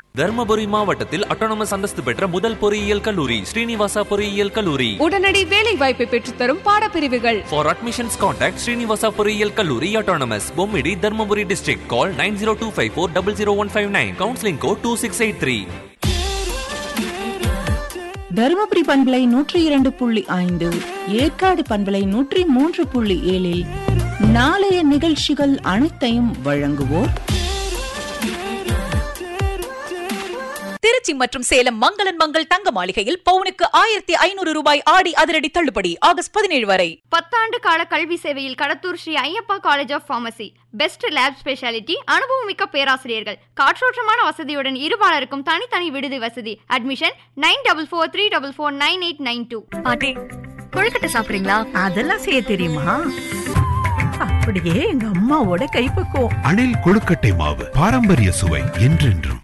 தர்மபுரி மாவட்டத்தில் அட்டானமஸ் அந்தஸ்து பெற்ற முதல் பொறியியல் கல்லூரி ஸ்ரீனிவாசா பொறியியல் கல்லூரி உடனடி வேலை வாய்ப்பை பெற்றுத்தரும் பாடப்பிரிவுகள் For admissions, contact Srinivasa பொறியியல் கல்லூரி autonomous Bommidi Dharmapuri district. Call 90254 Counseling code 2683. Dharmapuri பண்பலை நூற்றி இரண்டு புள்ளி ஐந்து ஏற்காடு பண்பலை நூற்றி மூன்று புள்ளி ஏழில் நாளைய நிகழ்ச்சிகள் அனைத்தையும் வழங்குவோர் திருச்சி மற்றும் சேலம் மங்களன் மங்கள் தங்க மாளிகையில் பவுனுக்கு ஆயிரத்தி ஐநூறு ரூபாய் ஆடி அதிரடி தள்ளுபடி ஆகஸ்ட் பதினேழு வரை பத்தாண்டு கால கல்வி சேவையில் Kadathur Sri Ayyappa college of pharmacy best lab speciality அனுபவமிக்க பேராசிரியர்கள் காற்றோட்டமான வசதியுடன் இருபாலருக்கும் தனித்தனி விடுதி வசதி admission nine double four three double four nine eight nine two பாட்டி கொழுக்கட்டை சாப்பிடுறீங்களா அதெல்லாம் செய்ய தெரியுமா அப்படியே எங்க அம்மாவோட கைப்பக்குவம் அணில் கொழுக்கட்டை மாவு பாரம்பரிய சுவை என்றென்றும்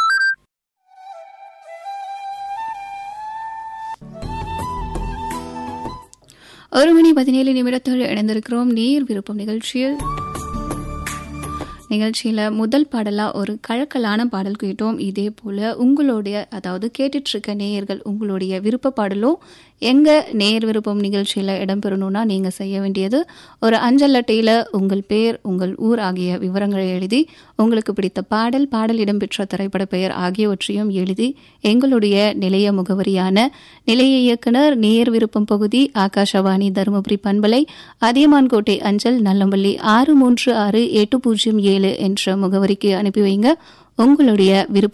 ஒரு மணி பதினேழு நிமிடத்தில் இணைந்திருக்கிறோம் நேர் விருப்பம் நிகழ்ச்சியில் நிகழ்ச்சியில் முதல் பாடலாக ஒரு கழக்கலான பாடல் கேட்டோம் இதே போல் உங்களுடைய அதாவது கேட்டுட்ருக்க நேயர்கள் உங்களுடைய விருப்ப பாடலும் எங்கள் நேர் விருப்பம் நிகழ்ச்சியில் இடம்பெறணும்னா நீங்கள் செய்ய வேண்டியது ஒரு அஞ்சல் அட்டையில் உங்கள் பேர் உங்கள் ஊர் ஆகிய விவரங்களை எழுதி உங்களுக்கு பிடித்த பாடல் பாடல் இடம்பெற்ற திரைப்பட பெயர் ஆகியவற்றையும் எழுதி எங்களுடைய நிலைய முகவரியான நிலைய இயக்குனர் நேர் விருப்பம் பகுதி ஆகாஷவாணி தருமபுரி பண்பலை அதியமான்கோட்டை அஞ்சல் நல்லம்பள்ளி ஆறு மூன்று ஆறு எட்டு பூஜ்ஜியம் ஏழு என்ற முகவரிக்கு அனுப்பி வைங்க உங்களுடைய விருப்ப